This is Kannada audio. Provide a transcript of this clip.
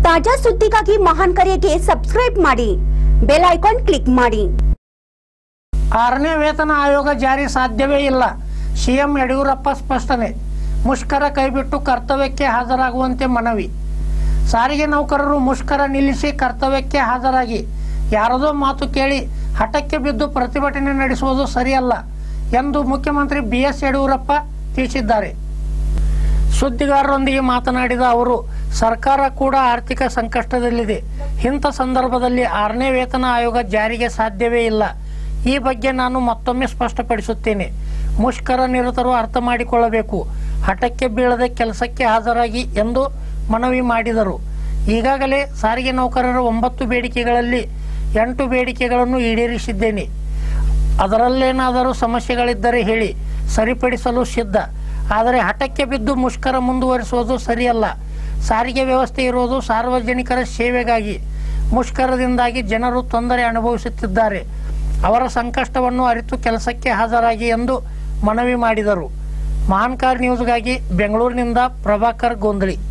ತಾಜಾ ಸುದ್ದಿಗಾಗಿ ಮಹಾನ್ ಕರೆಗೆ ಸಬ್ಸ್ಕ್ರೈಬ್ ಮಾಡಿ ಬೆಲ್ ಐಕಾನ್ ಕ್ಲಿಕ್ ಮಾಡಿ ಆರನೇ ವೇತನ ಆಯೋಗ ಜಾರಿ ಸಾಧ್ಯವೇ ಇಲ್ಲ ಸಿಎಂ ಯಡಿಯೂರಪ್ಪ ಸ್ಪಷ್ಟನೆ ಮುಷ್ಕರ ಕೈಬಿಟ್ಟು ಕರ್ತವ್ಯಕ್ಕೆ ಹಾಜರಾಗುವಂತೆ ಮನವಿ ಸಾರಿಗೆ ನೌಕರರು ಮುಷ್ಕರ ನಿಲ್ಲಿಸಿ ಕರ್ತವ್ಯಕ್ಕೆ ಹಾಜರಾಗಿ ಯಾರದೋ ಮಾತು ಕೇಳಿ ಹಠಕ್ಕೆ ಬಿದ್ದು ಪ್ರತಿಭಟನೆ ನಡೆಸುವುದು ಸರಿಯಲ್ಲ ಎಂದು ಮುಖ್ಯಮಂತ್ರಿ ಬಿ ಎಸ್ ಯಡಿಯೂರಪ್ಪ ತಿಳಿಸಿದ್ದಾರೆ ಸುದ್ದಿಗಾರರೊಂದಿಗೆ ಮಾತನಾಡಿದ ಅವರು ಸರ್ಕಾರ ಕೂಡ ಆರ್ಥಿಕ ಸಂಕಷ್ಟದಲ್ಲಿದೆ ಇಂಥ ಸಂದರ್ಭದಲ್ಲಿ ಆರನೇ ವೇತನ ಆಯೋಗ ಜಾರಿಗೆ ಸಾಧ್ಯವೇ ಇಲ್ಲ ಈ ಬಗ್ಗೆ ನಾನು ಮತ್ತೊಮ್ಮೆ ಸ್ಪಷ್ಟಪಡಿಸುತ್ತೇನೆ ಮುಷ್ಕರ ನಿರತರು ಅರ್ಥ ಮಾಡಿಕೊಳ್ಳಬೇಕು ಹಠಕ್ಕೆ ಬೀಳದೆ ಕೆಲಸಕ್ಕೆ ಹಾಜರಾಗಿ ಎಂದು ಮನವಿ ಮಾಡಿದರು ಈಗಾಗಲೇ ಸಾರಿಗೆ ನೌಕರರ ಒಂಬತ್ತು ಬೇಡಿಕೆಗಳಲ್ಲಿ ಎಂಟು ಬೇಡಿಕೆಗಳನ್ನು ಈಡೇರಿಸಿದ್ದೇನೆ ಅದರಲ್ಲೇನಾದರೂ ಸಮಸ್ಯೆಗಳಿದ್ದರೆ ಹೇಳಿ ಸರಿಪಡಿಸಲು ಸಿದ್ಧ ಆದರೆ ಹಠಕ್ಕೆ ಬಿದ್ದು ಮುಷ್ಕರ ಮುಂದುವರಿಸುವುದು ಸರಿಯಲ್ಲ ಸಾರಿಗೆ ವ್ಯವಸ್ಥೆ ಇರುವುದು ಸಾರ್ವಜನಿಕರ ಸೇವೆಗಾಗಿ ಮುಷ್ಕರದಿಂದಾಗಿ ಜನರು ತೊಂದರೆ ಅನುಭವಿಸುತ್ತಿದ್ದಾರೆ ಅವರ ಸಂಕಷ್ಟವನ್ನು ಅರಿತು ಕೆಲಸಕ್ಕೆ ಹಾಜರಾಗಿ ಎಂದು ಮನವಿ ಮಾಡಿದರು ಮಹಾನ್ಕಾರ್ ನ್ಯೂಸ್ಗಾಗಿ ಬೆಂಗಳೂರಿನಿಂದ ಪ್ರಭಾಕರ್ ಗೊಂದಳಿ